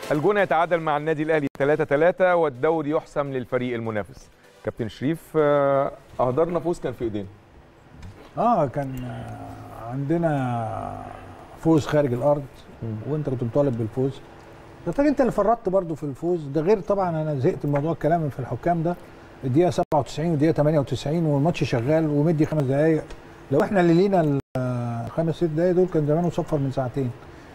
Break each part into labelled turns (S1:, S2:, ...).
S1: الجونه يتعادل مع النادي الاهلي 3 3 والدوري يحسم للفريق المنافس كابتن شريف آه، اهدرنا فوز كان في ايدينا
S2: اه كان آه، عندنا فوز خارج الارض وانت كنت مطالب بالفوز محتاج انت اللي فرطت برضو في الفوز ده غير طبعا انا زهقت من موضوع الكلام في الحكام ده الدقيقه 97 والدقيقه 98 والماتش شغال ومدي خمس دقائق لو احنا اللي لينا الخمس ست دقائق دول كان زمانه صفر من ساعتين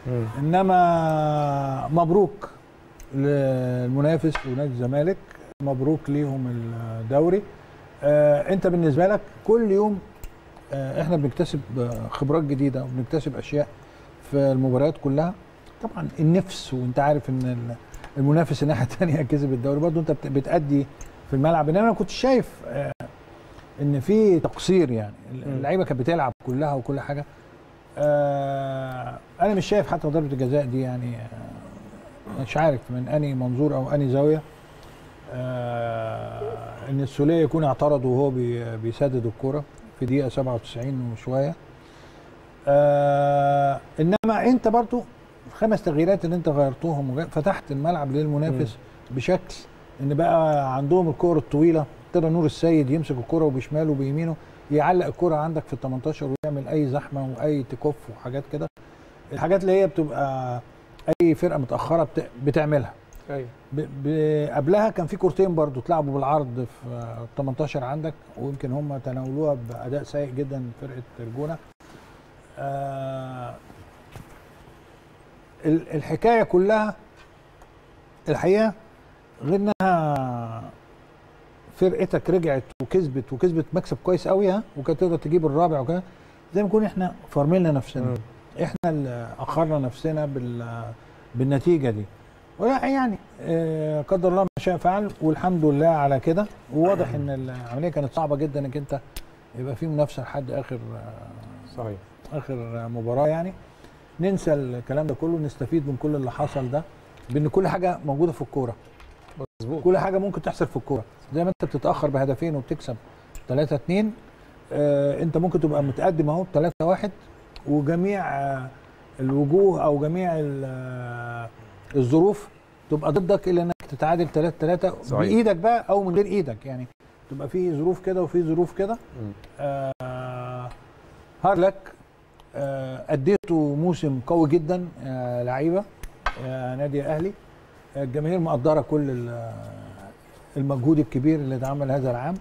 S2: انما مبروك للمنافس ونادي الزمالك مبروك ليهم الدوري آه انت بالنسبه لك كل يوم آه احنا بنكتسب آه، خبرات جديده وبنكتسب اشياء في المباريات كلها طبعا النفس وانت عارف ان ال- المنافس الناحيه الثانيه كسب الدوري برضو انت بت- بتأدي في الملعب انما انا كنت شايف آه، ان في تقصير يعني اللعيبه كانت بتلعب كلها وكل حاجه آه، انا مش شايف حتى ضربه الجزاء دي يعني آه، مش عارف من اني منظور او اني زاويه آه، ان السوليه يكون اعترض وهو بي- بيسدد الكره في دقيقه 97 وشويه آه انما انت برضو الخمس تغييرات اللي انت غيرتوهم وجا- فتحت الملعب للمنافس بشكل ان بقى عندهم الكور الطويله ابتدى نور السيد يمسك الكره وبشماله وبيمينه يعلق الكره عندك في ال 18 ويعمل اي زحمه واي تكف وحاجات كده الحاجات اللي هي بتبقى اي فرقه متاخره بت- بتعملها
S1: ايوه
S2: ب- ب- قبلها كان في كورتين برضو اتلعبوا بالعرض في آه، 18 عندك ويمكن هم تناولوها باداء سيء جدا فرقه الجونه آه ال- الحكايه كلها الحقيقه غير انها فرقتك رجعت وكسبت وكسبت مكسب كويس قوي ها وكانت تقدر تجيب الرابع وكده زي ما نكون احنا فرملنا نفسنا
S1: مم.
S2: احنا اللي اخرنا نفسنا بال بالنتيجه دي ولا يعني آه، قدر الله ما شاء فعل والحمد لله على كده وواضح ان العمليه كانت صعبه جدا انك انت يبقى في منافسه لحد اخر آه،
S1: صحيح
S2: اخر مباراه يعني ننسى الكلام ده كله نستفيد من كل اللي حصل ده بان كل حاجه موجوده في الكوره
S1: مظبوط
S2: كل حاجه ممكن تحصل في الكوره زي ما انت بتتاخر بهدفين وبتكسب 3 2 آه انت ممكن تبقى متقدم اهو 3 1 وجميع آه الوجوه او جميع ال- آه الظروف تبقى ضدك الا انك تتعادل 3 3
S1: صحيح.
S2: بايدك بقى او من غير ايدك يعني تبقى في ظروف كده وفي ظروف كده
S1: مم.
S2: آه هارد لك آه اديته موسم قوي جدا آه لعيبه آه نادي الاهلي الجماهير مقدره كل ال- المجهود الكبير اللي اتعمل هذا العام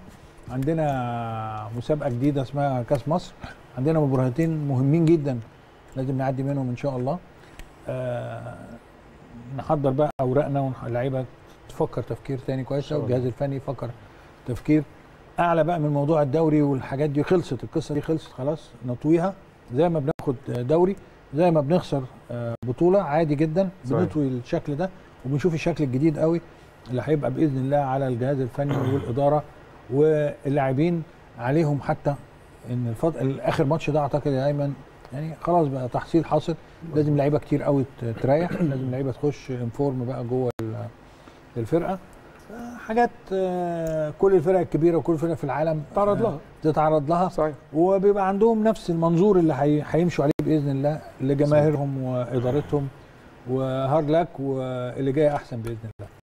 S2: عندنا مسابقه جديده اسمها كاس مصر عندنا مباراتين مهمين جدا لازم نعدي منهم ان شاء الله آه نحضر بقى اوراقنا واللعيبه تفكر تفكير تاني كويس
S1: شاء الله.
S2: والجهاز الفني يفكر تفكير اعلى بقى من موضوع الدوري والحاجات دي خلصت القصه دي خلصت خلاص نطويها زي ما بناخد دوري زي ما بنخسر آه، بطوله عادي جدا
S1: صحيح.
S2: بنطوي الشكل ده وبنشوف الشكل الجديد قوي اللي هيبقى باذن الله على الجهاز الفني والاداره واللاعبين عليهم حتى ان الفض... اخر ماتش ده اعتقد يا ايمن يعني خلاص بقى تحصيل حاصل لازم لعيبه كتير قوي ت- تريح لازم لعيبه تخش انفورم بقى جوه ال- الفرقه آه، حاجات آه، كل الفرق الكبيره وكل فرقه في العالم
S1: تعرض
S2: آه،
S1: لها.
S2: تتعرض لها
S1: صحيح
S2: وبيبقى عندهم نفس المنظور اللي هي- هيمشوا عليه باذن الله لجماهيرهم وادارتهم وهارد لك واللي جاي احسن باذن الله